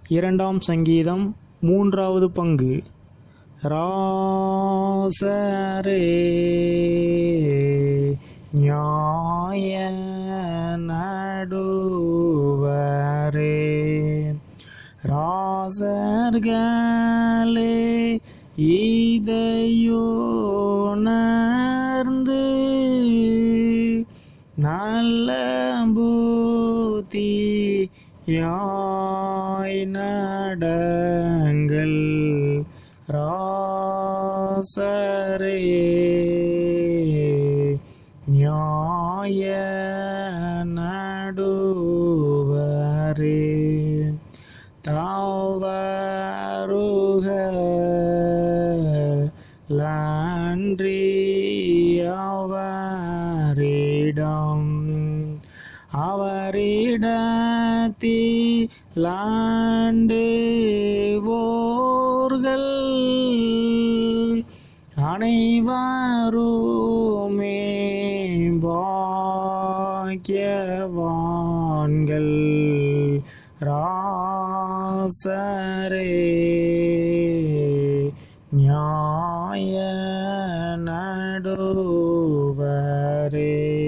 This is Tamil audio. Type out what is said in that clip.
இரண்டாம் சங்கீதம் மூன்றாவது பங்கு ராசரே ஞாய நடுவரே ராசர்களே இதையுணர்ந்து நல்ல பூத்தி யாய் நடங்கள் ராசரே ஞாய நடுவரே தாவருக லன்றி அவரிடம் அவரிடத்திலாண்டு ஓர்கள் அனைவருமே பாக்கியவான்கள் ராசரே ஞாய நடுவரே